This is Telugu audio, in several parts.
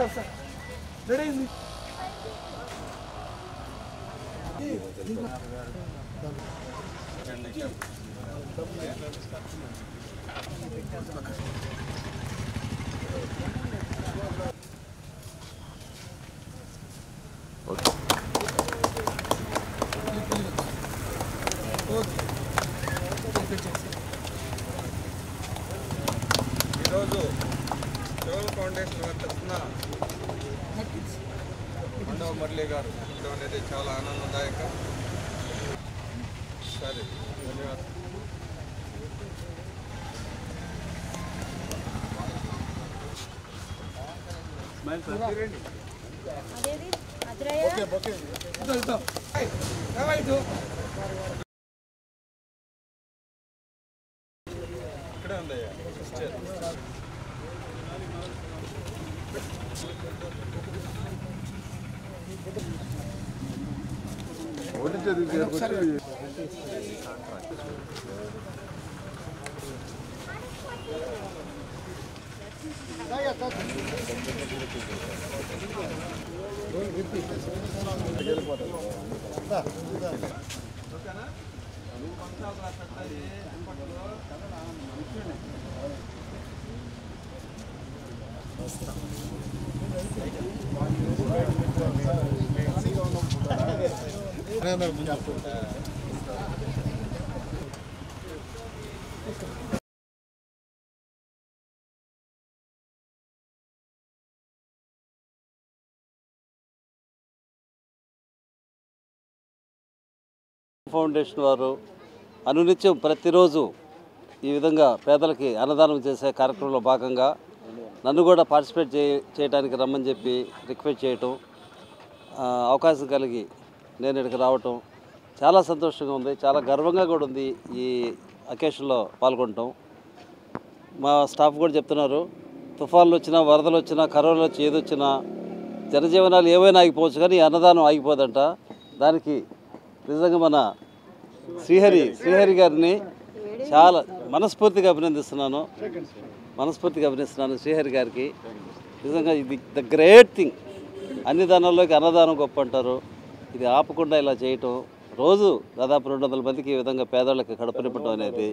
సార్ సార్ రెడీ అయింది ఈరోజు శివల్ ఫౌండేషన్ వారి తరఫున రెండవ మురళి గారు పుట్టడం అనేది చాలా ఆనందదాయకం సరే ధన్యవాదాలు అదేది అజ్రయ్య ఇక్కడే ఉందయ్యా సిస్టర్ ఫౌండేషన్ వారు అనునిత్యం ప్రతిరోజు ఈ విధంగా పేదలకి అన్నదానం చేసే కార్యక్రమంలో భాగంగా నన్ను కూడా పార్టిసిపేట్ చే చేయడానికి రమ్మని చెప్పి రిక్వెస్ట్ చేయటం ఆ, అవకాశం కలిగి నేను ఇక్కడికి రావటం చాలా సంతోషంగా ఉంది చాలా గర్వంగా కూడా ఉంది ఈ అకేషన్లో పాల్గొనటం మా స్టాఫ్ కూడా చెప్తున్నారు తుఫాన్లు వచ్చినా వరదలు వచ్చినా కరోనా వచ్చి ఏది వచ్చినా జనజీవనాలు ఏవైనా ఆగిపోవచ్చు కానీ ఈ అన్నదానం ఆగిపోదంట దానికి నిజంగా మన శ్రీహరి శ్రీహరి గారిని చాలా మనస్ఫూర్తిగా అభినందిస్తున్నాను మనస్ఫూర్తిగా అభినందిస్తున్నాను శ్రీహరి గారికి నిజంగా ఇది ద గ్రేట్ థింగ్ అన్ని దానాల్లోకి అన్నదానం గొప్ప అంటారు ఇది ఆపకుండా ఇలా చేయటం రోజు దాదాపు రెండు వందల మందికి ఈ విధంగా పేదవాళ్ళకి కడుపు నింపడం అనేది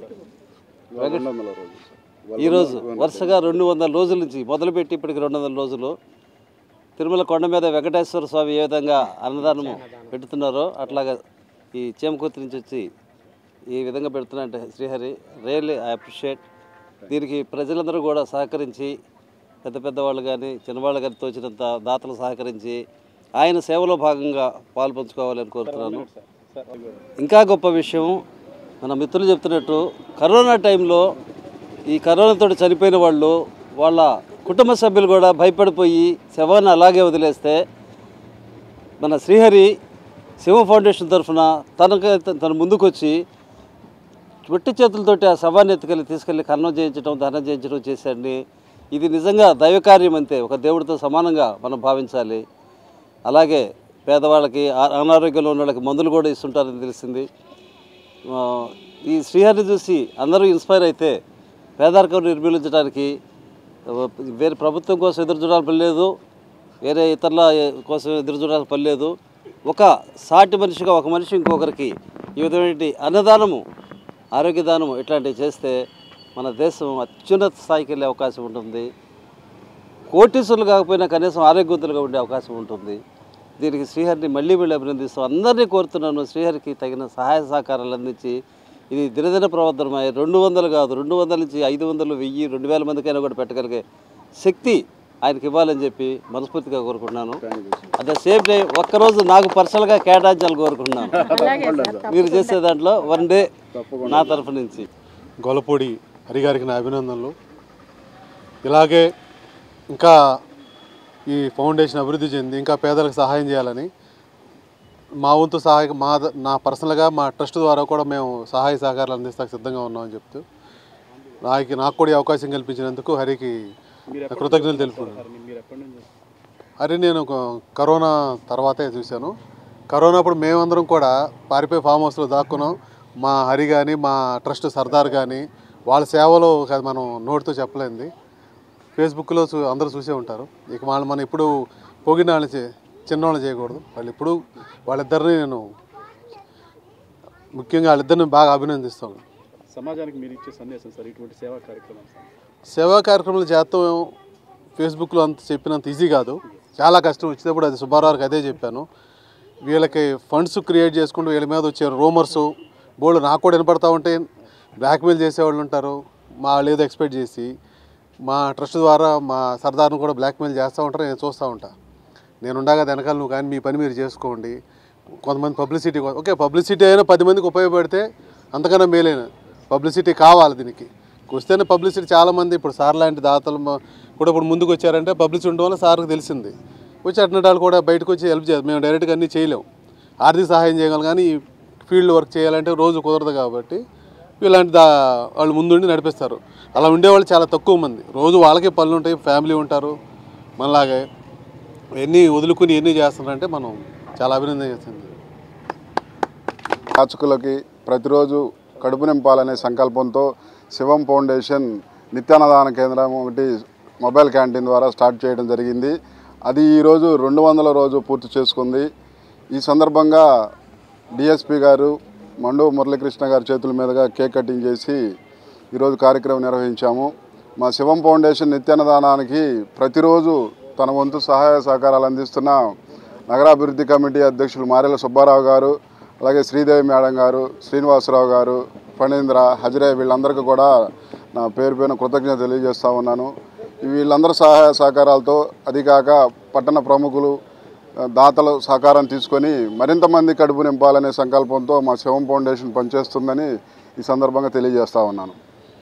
ఈరోజు వరుసగా రెండు వందల రోజుల నుంచి మొదలుపెట్టి ఇప్పటికి రెండు వందల రోజులు తిరుమల కొండ మీద వెంకటేశ్వర స్వామి ఏ విధంగా అన్నదానము పెడుతున్నారో అట్లాగా ఈ చేమకుర్తి నుంచి వచ్చి ఈ విధంగా పెడుతున్నారంటే శ్రీహరి రియల్లీ ఐ అప్రిషియేట్ దీనికి ప్రజలందరూ కూడా సహకరించి పెద్ద పెద్ద వాళ్ళు కానీ చిన్నవాళ్ళు కానీ తోచినంత దాతలు సహకరించి ఆయన సేవలో భాగంగా పాలు పంచుకోవాలని కోరుతున్నాను ఇంకా గొప్ప విషయం మన మిత్రులు చెప్తున్నట్టు కరోనా టైంలో ఈ కరోనాతో చనిపోయిన వాళ్ళు వాళ్ళ కుటుంబ సభ్యులు కూడా భయపడిపోయి శవాన్ని అలాగే వదిలేస్తే మన శ్రీహరి శివ ఫౌండేషన్ తరఫున తనకు తన ముందుకొచ్చి వెట్టి చేతులతోటి ఆ శవాన్ని ఎత్తుకెళ్ళి తీసుకెళ్ళి కన్నం చేయించడం దహనం చేయించడం చేశాడని ఇది నిజంగా దైవకార్యం అంతే ఒక దేవుడితో సమానంగా మనం భావించాలి అలాగే పేదవాళ్ళకి ఆ- అనారోగ్యంలో ఉన్న వాళ్ళకి మందులు కూడా ఇస్తుంటారని తెలిసింది ఆ, ఈ శ్రీహరిని చూసి అందరూ ఇన్స్పైర్ అయితే పేదరికం నిర్మూలించడానికి ఆ, వేరే ప్రభుత్వం కోసం ఎదురు చూడాల్సిన పని లేదు వేరే ఇతరుల కోసం ఎదురు చూడాల్సిన పని లేదు ఒక సాటి మనిషిగా ఒక మనిషి ఇంకొకరికి ఈ విధమైన అన్నదానము ఆరోగ్యదానము ఇట్లాంటివి చేస్తే మన దేశం అత్యున్నత స్థాయికి వెళ్ళే అవకాశం ఉంటుంది కోటీసులు కాకపోయినా కనీసం ఆరోగ్యవంతులుగా ఉండే అవకాశం ఉంటుంది దీనికి శ్రీహరిని మళ్ళీ మళ్ళీ అభినందిస్తూ అందరినీ కోరుతున్నాను శ్రీహరికి తగిన సహాయ సహకారాలు అందించి ఇది దినదిన ప్రవర్తనమై రెండు వందలు కాదు రెండు వందల నుంచి ఐదు వందలు వెయ్యి రెండు వేల మందికైనా కూడా పెట్టగలిగే శక్తి ఆయనకి ఇవ్వాలని చెప్పి మనస్ఫూర్తిగా కోరుకుంటున్నాను అట్ ద సేమ్ టైం ఒక్కరోజు నాకు పర్సనల్గా కేటాయించాలని కోరుకుంటున్నాను మీరు చేసే దాంట్లో వన్ డే నా తరఫు నుంచి గొల్లపూడి హరిగారికి నా అభినందనలు ఇలాగే ఇంకా ఈ ఫౌండేషన్ అభివృద్ధి చెంది ఇంకా పేదలకు సహాయం చేయాలని మా వంతు సహాయ మా ద- నా పర్సనల్గా మా ట్రస్ట్ ద్వారా కూడా మేము సహాయ సహకారాలు అందిస్తానికి సిద్ధంగా ఉన్నామని చెప్తూ నాకు నాకు కూడా ఈ అవకాశం కల్పించినందుకు హరికి కృతజ్ఞతలు తెలుపుకున్నాను హరి నేను కొ- కరోనా తర్వాతే చూశాను కరోనా అప్పుడు మేమందరం కూడా పారిపోయి ఫామ్ హౌస్లో దాక్కున్నాం మా హరి కానీ మా ట్రస్ట్ సర్దార్ కానీ వాళ్ళ సేవలో కాదు మనం నోటితో చెప్పలేంది ఫేస్బుక్లో చూ అందరూ చూసే ఉంటారు ఇక వాళ్ళు మనం ఇప్పుడు పొగిన వాళ్ళని చే చిన్నవాళ్ళు చేయకూడదు వాళ్ళు ఇప్పుడు వాళ్ళిద్దరిని నేను ముఖ్యంగా వాళ్ళిద్దరిని బాగా అభినందిస్తాను సమాజానికి మీరు ఇచ్చే సందేశం సార్ ఇటువంటి సేవా కార్యక్రమం సార్ సేవా కార్యక్రమాలు చేస్తాం ఫేస్బుక్లో అంత చెప్పినంత ఈజీ కాదు చాలా కష్టం వచ్చేటప్పుడు అది సుబ్బారావుకి అదే చెప్పాను వీళ్ళకి ఫండ్స్ క్రియేట్ చేసుకుంటూ వీళ్ళ మీద వచ్చే రూమర్స్ బోర్డు నాకు కూడా వినపడతా ఉంటే బ్లాక్మెయిల్ చేసేవాళ్ళు ఉంటారు మా వాళ్ళు ఏదో ఎక్స్పెక్ట్ చేసి మా ట్రస్ట్ ద్వారా మా సర్దార్ను కూడా బ్లాక్మెయిల్ చేస్తూ ఉంటారు నేను చూస్తూ ఉంటా నేను ఉండగా వెనకాల నువ్వు కానీ మీ పని మీరు చేసుకోండి కొంతమంది పబ్లిసిటీ ఓకే పబ్లిసిటీ అయినా పది మందికి ఉపయోగపడితే అంతకన్నా మేలైన పబ్లిసిటీ కావాలి దీనికి వస్తేనే పబ్లిసిటీ చాలామంది ఇప్పుడు సార్ లాంటి దాతలు మ- కూడా ఇప్పుడు ముందుకు వచ్చారంటే పబ్లిసిటీ ఉండడం వల్ల సార్కి తెలిసింది వచ్చి అటువంటి వాళ్ళు కూడా బయటకు వచ్చి హెల్ప్ చేయాలి మేము డైరెక్ట్గా అన్నీ చేయలేం ఆర్థిక సహాయం చేయగలం కానీ ఈ ఫీల్డ్ వర్క్ చేయాలంటే రోజు కుదరదు కాబట్టి ఇలాంటి దా వాళ్ళు ముందుండి నడిపిస్తారు అలా ఉండేవాళ్ళు చాలా తక్కువ మంది రోజు వాళ్ళకే పనులు ఉంటాయి ఫ్యామిలీ ఉంటారు మనలాగే ఎన్ని వదులుకుని ఎన్ని చేస్తున్నారంటే మనం చాలా అభినందన చేస్తుంది యాచకులకి ప్రతిరోజు కడుపు నింపాలనే సంకల్పంతో శివం ఫౌండేషన్ నిత్యాన్నదాన కేంద్రం ఒకటి మొబైల్ క్యాంటీన్ ద్వారా స్టార్ట్ చేయడం జరిగింది అది ఈరోజు రెండు వందల రోజు పూర్తి చేసుకుంది ఈ సందర్భంగా డిఎస్పి గారు మండు మురళీకృష్ణ గారి చేతుల మీదుగా కేక్ కటింగ్ చేసి ఈరోజు కార్యక్రమం నిర్వహించాము మా శివం ఫౌండేషన్ నిత్యాన్నదానానికి ప్రతిరోజు తన వంతు సహాయ సహకారాలు అందిస్తున్న నగరాభివృద్ధి కమిటీ అధ్యక్షులు మారెల సుబ్బారావు గారు అలాగే శ్రీదేవి మేడం గారు శ్రీనివాసరావు గారు ఫణీంద్ర హజరే వీళ్ళందరికీ కూడా నా పేరు పైన కృతజ్ఞత తెలియజేస్తా ఉన్నాను వీళ్ళందరి సహాయ సహకారాలతో అది కాక పట్టణ ప్రముఖులు ఆ, దాతల సహకారం తీసుకొని మరింత మంది కడుపు నింపాలనే సంకల్పంతో మా శివం ఫౌండేషన్ పనిచేస్తుందని ఈ సందర్భంగా తెలియజేస్తా ఉన్నాను